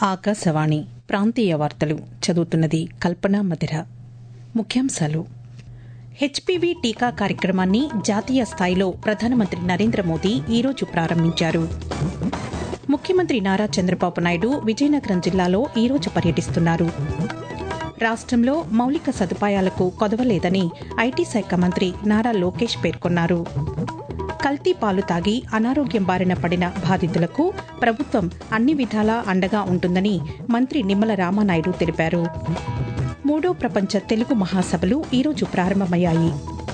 ఆకాశవాణి ప్రాంతీయ వార్తలు చదువుతున్నది కల్పన మధిర ముఖ్యాంశాలు హెచ్పివి టీకా కార్యక్రమాన్ని జాతీయ స్థాయిలో ప్రధానమంత్రి నరేంద్ర మోదీ ఈరోజు ప్రారంభించారు ముఖ్యమంత్రి నారా చంద్రబాబు నాయుడు విజయనగరం జిల్లాలో ఈరోజు పర్యటిస్తున్నారు రాష్టంలో మౌలిక సదుపాయాలకు కొదవలేదని ఐటీ శాఖ మంత్రి నారా లోకేష్ పేర్కొన్నారు కల్తీ పాలు తాగి అనారోగ్యం బారిన పడిన బాధితులకు ప్రభుత్వం అన్ని విధాలా అండగా ఉంటుందని మంత్రి నిమ్మల రామానాయుడు తెలిపారు మూడో ప్రపంచ తెలుగు మహాసభలు ఈరోజు ప్రారంభమయ్యాయి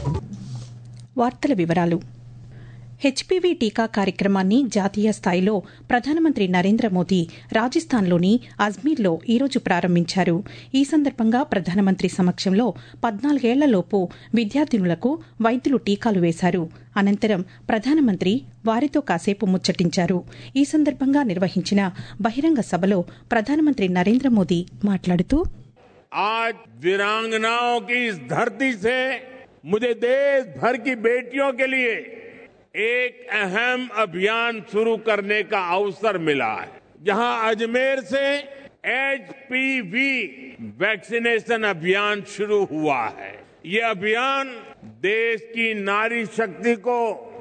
వార్తల వివరాలు హెచ్పివి టీకా కార్యక్రమాన్ని జాతీయ స్థాయిలో ప్రధానమంత్రి నరేంద్ర మోదీ రాజస్థాన్లోని అజ్మీర్లో ఈరోజు ప్రారంభించారు ఈ సందర్భంగా ప్రధానమంత్రి సమక్షంలో పద్నాలుగేళ్లలోపు విద్యార్థినులకు వైద్యులు టీకాలు వేశారు అనంతరం ప్రధానమంత్రి వారితో కాసేపు ముచ్చటించారు ఈ సందర్భంగా నిర్వహించిన బహిరంగ సభలో ప్రధానమంత్రి నరేంద్ర మోదీ మాట్లాడుతూ आज वीरांगनाओं की इस धरती से मुझे देश भर की बेटियों के लिए एक अहम अभियान शुरू करने का अवसर मिला है जहां अजमेर से एचपीवी वैक्सीनेशन अभियान शुरू हुआ है ये अभियान देश की नारी शक्ति को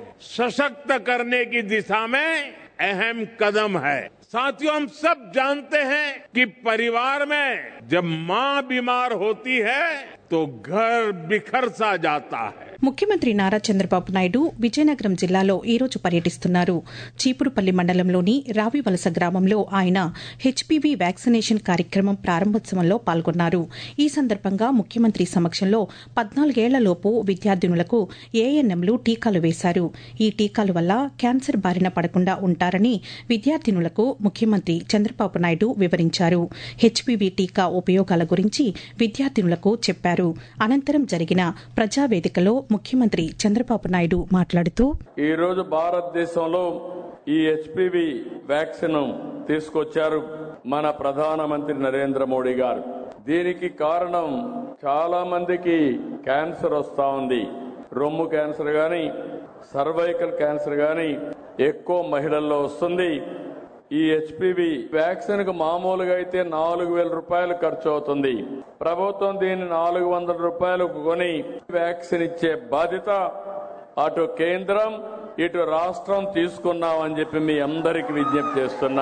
सशक्त करने की दिशा में अहम कदम है साथियों हम सब जानते हैं कि परिवार में जब मां बीमार होती है तो घर बिखर सा जाता है ముఖ్యమంత్రి నారా చంద్రబాబు నాయుడు విజయనగరం జిల్లాలో ఈరోజు పర్యటిస్తున్నారు చీపురుపల్లి మండలంలోని రావివలస గ్రామంలో ఆయన హెచ్పీవీ వ్యాక్సినేషన్ కార్యక్రమం ప్రారంభోత్సవంలో పాల్గొన్నారు ఈ సందర్భంగా ముఖ్యమంత్రి సమక్షంలో పద్నాలుగేళ్లలోపు విద్యార్థినులకు ఏఎన్ఎంలు టీకాలు వేశారు ఈ టీకాల వల్ల క్యాన్సర్ బారిన పడకుండా ఉంటారని విద్యార్థినులకు ముఖ్యమంత్రి చంద్రబాబు నాయుడు వివరించారు హెచ్పీవీ టీకా ఉపయోగాల గురించి విద్యార్థినులకు చెప్పారు అనంతరం జరిగిన ప్రజావేదికలో ముఖ్యమంత్రి చంద్రబాబు నాయుడు మాట్లాడుతూ ఈ రోజు భారతదేశంలో ఈ హెచ్పివి వ్యాక్సిన్ తీసుకొచ్చారు మన ప్రధానమంత్రి నరేంద్ర మోడీ గారు దీనికి కారణం చాలా మందికి క్యాన్సర్ వస్తా ఉంది రొమ్ము క్యాన్సర్ గాని సర్వైకల్ క్యాన్సర్ గాని ఎక్కువ మహిళల్లో వస్తుంది ఈ హెచ్పివి వ్యాక్సిన్ కు మామూలుగా అయితే నాలుగు వేల రూపాయలు ఖర్చు అవుతుంది ప్రభుత్వం దీన్ని నాలుగు వందల రూపాయలకు కొని వ్యాక్సిన్ ఇచ్చే బాధ్యత అటు కేంద్రం ఇటు రాష్ట్రం తీసుకున్నామని చెప్పి మీ అందరికి విజ్ఞప్తి చేస్తున్నా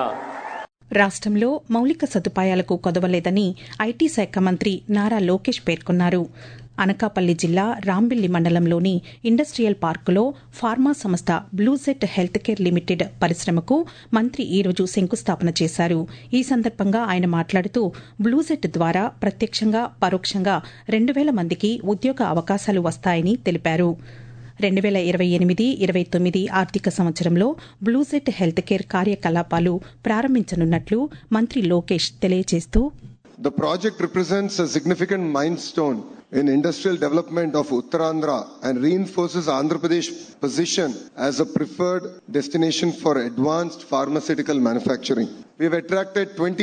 రాష్టంలో మౌలిక సదుపాయాలకు కొదవలేదని ఐటీ శాఖ మంత్రి నారా లోకేష్ పేర్కొన్నారు అనకాపల్లి జిల్లా రాంబిల్లి మండలంలోని ఇండస్ట్రియల్ పార్కులో ఫార్మా సంస్థ బ్లూజెట్ హెల్త్ కేర్ లిమిటెడ్ పరిశ్రమకు మంత్రి ఈరోజు శంకుస్థాపన చేశారు ఈ సందర్భంగా ఆయన మాట్లాడుతూ బ్లూజెట్ ద్వారా ప్రత్యక్షంగా పరోక్షంగా రెండు వేల మందికి ఉద్యోగ అవకాశాలు వస్తాయని తెలిపారు రెండు వేల ఇరవై ఎనిమిది ఇరవై తొమ్మిది ఆర్థిక సంవత్సరంలో బ్లూజెట్ హెల్త్ కేర్ కార్యకలాపాలు ప్రారంభించనున్నట్లు మంత్రి లోకేష్ తెలియజేస్తూ The project represents a significant milestone in industrial development of Uttarandhra and reinforces Andhra Pradesh's position as a preferred destination for advanced pharmaceutical manufacturing. We've attracted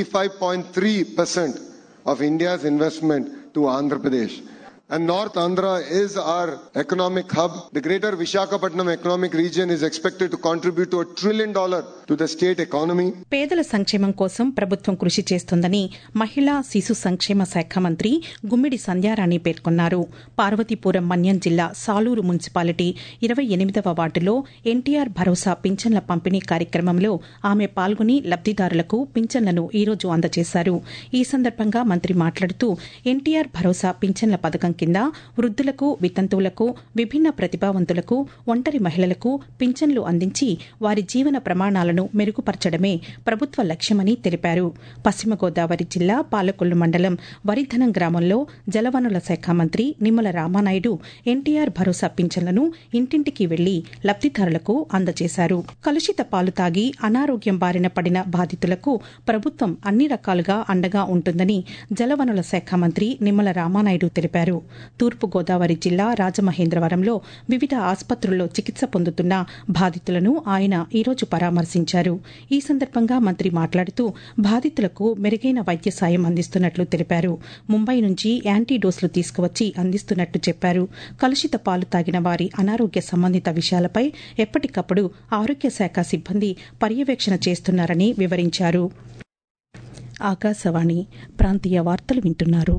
25.3% of India's investment to Andhra Pradesh. And North Andhra is our economic hub. The greater Vishakhapatnam economic region is expected to contribute to a trillion dollar to the state economy. పేదల సంక్షేమం కోసం ప్రభుత్వం కృషి చేస్తోందని మహిళా శిశు సంక్షేమ శాఖ మంత్రి గుమ్మిడి సంధ్యారాణి పేర్కొన్నారు పార్వతీపురం మన్యం జిల్లా సాలూరు మున్సిపాలిటీ ఇరవై ఎనిమిదవ వార్డులో ఎన్టీఆర్ భరోసా పింఛన్ల పంపిణీ కార్యక్రమంలో ఆమె పాల్గొని లబ్దిదారులకు పింఛన్లను ఈరోజు అందజేశారు ఈ సందర్భంగా మంత్రి మాట్లాడుతూ ఎన్టీఆర్ భరోసా పింఛన్ల పథకం కింద వృద్ధులకు వితంతువులకు విభిన్న ప్రతిభావంతులకు ఒంటరి మహిళలకు పింఛన్లు అందించి వారి జీవన ప్రమాణాలను మెరుగుపరచడమే ప్రభుత్వ లక్ష్యమని తెలిపారు పశ్చిమ గోదావరి జిల్లా పాలకొల్లు మండలం వరిధనం గ్రామంలో జలవనుల శాఖ మంత్రి నిమ్మల రామానాయుడు ఎన్టీఆర్ భరోసా పింఛన్లను ఇంటింటికి వెళ్లి లబ్దిదారులకు అందజేశారు కలుషిత పాలు తాగి అనారోగ్యం బారిన పడిన బాధితులకు ప్రభుత్వం అన్ని రకాలుగా అండగా ఉంటుందని జలవనుల శాఖ మంత్రి నిమ్మల రామానాయుడు తెలిపారు తూర్పు గోదావరి జిల్లా రాజమహేంద్రవరంలో వివిధ ఆసుపత్రుల్లో చికిత్స పొందుతున్న బాధితులను ఆయన ఈరోజు పరామర్శించారు ఈ సందర్భంగా మంత్రి మాట్లాడుతూ బాధితులకు మెరుగైన వైద్య సాయం అందిస్తున్నట్లు తెలిపారు ముంబై నుంచి యాంటీ డోసులు తీసుకువచ్చి అందిస్తున్నట్లు చెప్పారు కలుషిత పాలు తాగిన వారి అనారోగ్య సంబంధిత విషయాలపై ఎప్పటికప్పుడు ఆరోగ్య శాఖ సిబ్బంది పర్యవేక్షణ చేస్తున్నారని వివరించారు ఆకాశవాణి ప్రాంతీయ వార్తలు వింటున్నారు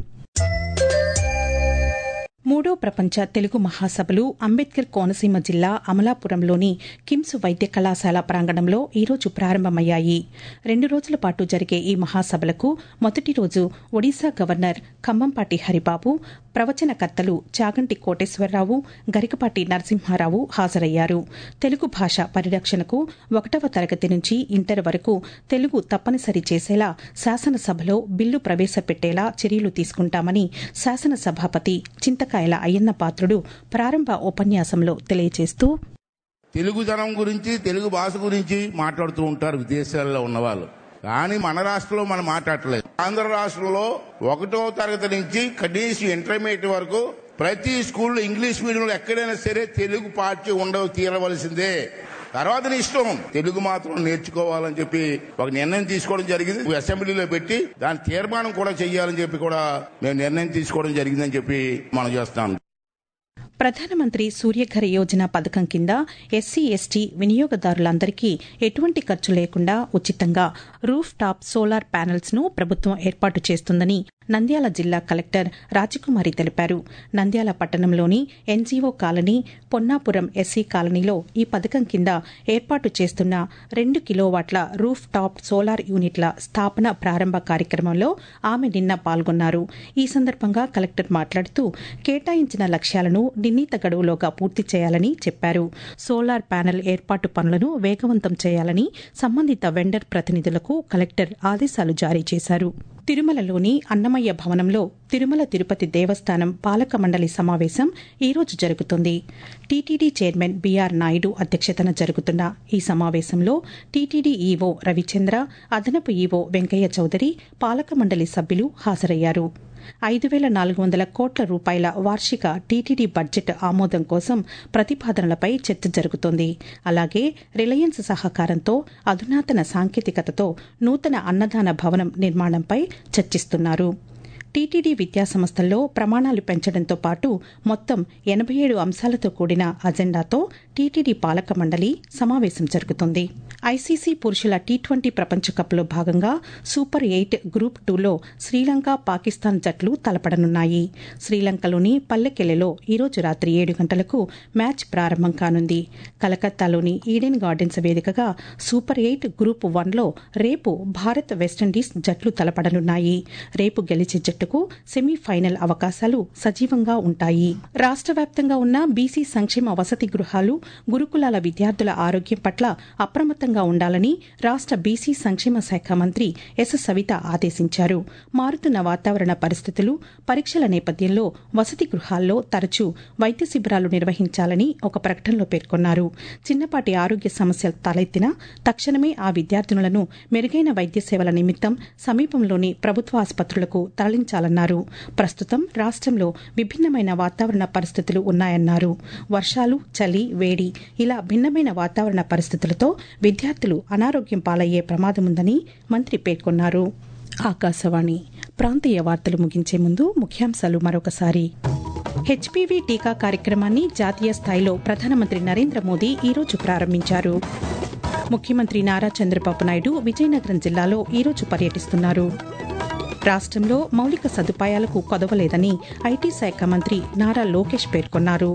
మూడో ప్రపంచ తెలుగు మహాసభలు అంబేద్కర్ కోనసీమ జిల్లా అమలాపురంలోని కిమ్స్ వైద్య కళాశాల ప్రాంగణంలో ఈరోజు ప్రారంభమయ్యాయి రెండు రోజుల పాటు జరిగే ఈ మహాసభలకు మొదటి రోజు ఒడిశా గవర్నర్ ఖమ్మంపాటి హరిబాబు ప్రవచనకర్తలు చాగంటి కోటేశ్వరరావు గరికపాటి నరసింహారావు హాజరయ్యారు తెలుగు భాష పరిరక్షణకు ఒకటవ తరగతి నుంచి ఇంటర్ వరకు తెలుగు తప్పనిసరి చేసేలా శాసనసభలో బిల్లు ప్రవేశపెట్టేలా చర్యలు తీసుకుంటామని శాసనసభాపతి చింతకాయల అయ్యన్న పాత్రుడు ప్రారంభ ఉపన్యాసంలో తెలియజేస్తూ తెలుగుదనం గురించి తెలుగు భాష గురించి మాట్లాడుతూ ఉంటారు విదేశాల్లో ఉన్నవాళ్ళు కానీ మన రాష్ట్రంలో మనం మాట్లాడలేదు ఆంధ్ర రాష్ట్రంలో ఒకటో తరగతి నుంచి కనీసం ఇంటర్మీడియట్ వరకు ప్రతి స్కూల్లో ఇంగ్లీష్ మీడియంలో ఎక్కడైనా సరే తెలుగు పాఠ్య ఉండవు తీరవలసిందే తర్వాత నీ ఇష్టం తెలుగు మాత్రం నేర్చుకోవాలని చెప్పి ఒక నిర్ణయం తీసుకోవడం జరిగింది అసెంబ్లీలో పెట్టి దాని తీర్మానం కూడా చేయాలని చెప్పి కూడా మేము నిర్ణయం తీసుకోవడం జరిగిందని చెప్పి మనం చేస్తాం ప్రధానమంత్రి సూర్యఘర్ యోజన పథకం కింద ఎస్సీ ఎస్టీ వినియోగదారులందరికీ ఎటువంటి ఖర్చు లేకుండా ఉచితంగా రూఫ్ టాప్ సోలార్ ప్యానెల్స్ ను ప్రభుత్వం ఏర్పాటు చేస్తుందని నంద్యాల జిల్లా కలెక్టర్ రాజకుమారి తెలిపారు నంద్యాల పట్టణంలోని ఎన్జీఓ కాలనీ పొన్నాపురం ఎస్సీ కాలనీలో ఈ పథకం కింద ఏర్పాటు చేస్తున్న రెండు కిలోవాట్ల రూఫ్ టాప్ సోలార్ యూనిట్ల స్థాపన ప్రారంభ కార్యక్రమంలో ఆమె నిన్న పాల్గొన్నారు ఈ సందర్భంగా కలెక్టర్ మాట్లాడుతూ కేటాయించిన లక్ష్యాలను నిర్ణీత గడువులోగా పూర్తి చేయాలని చెప్పారు సోలార్ ప్యానెల్ ఏర్పాటు పనులను వేగవంతం చేయాలని సంబంధిత వెండర్ ప్రతినిధులకు కలెక్టర్ ఆదేశాలు జారీ చేశారు తిరుమలలోని అన్నమయ్య భవనంలో తిరుమల తిరుపతి దేవస్థానం పాలక మండలి సమావేశం ఈరోజు జరుగుతుంది టీటీడీ చైర్మన్ బీఆర్ నాయుడు అధ్యక్షతన జరుగుతున్న ఈ సమావేశంలో టీటీడీ ఈవో రవిచంద్ర అదనపు ఈవో వెంకయ్య చౌదరి పాలక మండలి సభ్యులు హాజరయ్యారు ఐదు వేల నాలుగు వందల కోట్ల రూపాయల వార్షిక టీటీడీ బడ్జెట్ ఆమోదం కోసం ప్రతిపాదనలపై చర్చ జరుగుతోంది అలాగే రిలయన్స్ సహకారంతో అధునాతన సాంకేతికతతో నూతన అన్నదాన భవనం నిర్మాణంపై చర్చిస్తున్నారు టీటీడీ విద్యాసంస్థల్లో ప్రమాణాలు పెంచడంతో పాటు మొత్తం ఎనభై ఏడు అంశాలతో కూడిన అజెండాతో టీటీడీ పాలక మండలి సమావేశం జరుగుతుంది ఐసీసీ పురుషుల టీ ట్వంటీ ప్రపంచ కప్లో భాగంగా సూపర్ ఎయిట్ గ్రూప్ టూలో శ్రీలంక పాకిస్తాన్ జట్లు తలపడనున్నాయి శ్రీలంకలోని పల్లెకెల్లెలో ఈరోజు రాత్రి ఏడు గంటలకు మ్యాచ్ ప్రారంభం కానుంది కలకత్తాలోని ఈడెన్ గార్డెన్స్ వేదికగా సూపర్ ఎయిట్ గ్రూప్ వన్లో రేపు భారత్ వెస్టిండీస్ జట్లు తలపడనున్నాయి రేపు గెలిచే జట్టుకు సెమీఫైనల్ అవకాశాలు సజీవంగా ఉంటాయి రాష్ట్ర వ్యాప్తంగా ఉన్న బీసీ సంక్షేమ వసతి గృహాలు గురుకులాల విద్యార్థుల ఆరోగ్యం పట్ల అప్రమత్తంగా ఉండాలని రాష్ట్ర బీసీ సంక్షేమ శాఖ మంత్రి ఎస్ సవిత ఆదేశించారు మారుతున్న వాతావరణ పరిస్థితులు పరీక్షల నేపథ్యంలో వసతి గృహాల్లో తరచూ వైద్య శిబిరాలు నిర్వహించాలని ఒక ప్రకటనలో పేర్కొన్నారు చిన్నపాటి ఆరోగ్య సమస్యలు తలెత్తినా తక్షణమే ఆ విద్యార్థినులను మెరుగైన వైద్య సేవల నిమిత్తం సమీపంలోని ప్రభుత్వ ఆసుపత్రులకు తరలించాలన్నారు ప్రస్తుతం రాష్ట్రంలో విభిన్నమైన వాతావరణ పరిస్థితులు ఉన్నాయన్నారు వర్షాలు చలి వేడి ఇలా భిన్నమైన వాతావరణ పరిస్థితులతో విద్యార్థులు అనారోగ్యం పాలయ్యే ప్రమాదముందని మంత్రి పేర్కొన్నారు ఆకాశవాణి ప్రాంతీయ వార్తలు ముగించే ముందు ముఖ్యాంశాలు మరొకసారి హెచ్పీవీ టీకా కార్యక్రమాన్ని జాతీయ స్థాయిలో ప్రధానమంత్రి నరేంద్ర మోదీ ఈరోజు ప్రారంభించారు ముఖ్యమంత్రి నారా చంద్రబాబు నాయుడు విజయనగరం జిల్లాలో ఈరోజు పర్యటిస్తున్నారు రాష్ట్రంలో మౌలిక సదుపాయాలకు కొదవలేదని ఐటీ శాఖ మంత్రి నారా లోకేష్ పేర్కొన్నారు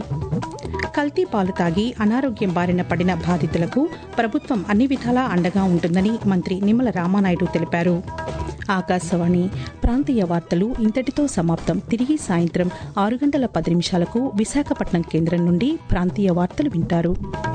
కల్తీ పాలు తాగి అనారోగ్యం బారిన పడిన బాధితులకు ప్రభుత్వం అన్ని విధాలా అండగా ఉంటుందని మంత్రి నిమ్మల రామానాయుడు తెలిపారు ఆకాశవాణి ప్రాంతీయ వార్తలు ఇంతటితో సమాప్తం తిరిగి సాయంత్రం ఆరు గంటల పది నిమిషాలకు విశాఖపట్నం కేంద్రం నుండి ప్రాంతీయ వార్తలు వింటారు